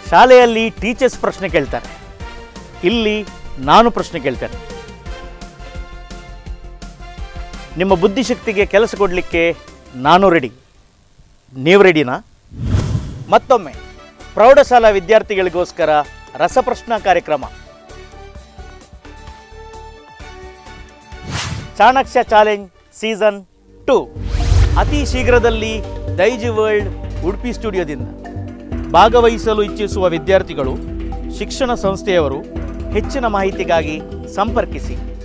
ಶಾಲೆಯಲ್ಲಿ ಟೀಚರ್ಸ್ ಪ್ರಶ್ನೆ ಕೇಳ್ತಾರೆ ಇಲ್ಲಿ ನಾನು ಪ್ರಶ್ನೆ ಕೇಳ್ತೇನೆ ನಿಮ್ಮ ಬುದ್ಧಿಶಕ್ತಿಗೆ ಕೆಲಸ ಕೊಡಲಿಕ್ಕೆ ನಾನು ರೆಡಿ ನೀವು ರೆಡಿನಾ ಮತ್ತೊಮ್ಮೆ ಪ್ರೌಢಶಾಲಾ ವಿದ್ಯಾರ್ಥಿಗಳಿಗೋಸ್ಕರ ರಸಪ್ರಶ್ನಾ ಕಾರ್ಯಕ್ರಮ ಚಾಣಕ್ಯ ಚಾಲೆಂಜ್ ಸೀಸನ್ ಟು ಅತಿ ಶೀಘ್ರದಲ್ಲಿ ದೈಜಿ ವರ್ಲ್ಡ್ ಉಡುಪಿ ಸ್ಟುಡಿಯೋದಿಂದ ಭಾಗವಹಿಸಲು ಇಚ್ಛಿಸುವ ವಿದ್ಯಾರ್ಥಿಗಳು ಶಿಕ್ಷಣ ಸಂಸ್ಥೆಯವರು ಹೆಚ್ಚಿನ ಮಾಹಿತಿಗಾಗಿ ಸಂಪರ್ಕಿಸಿ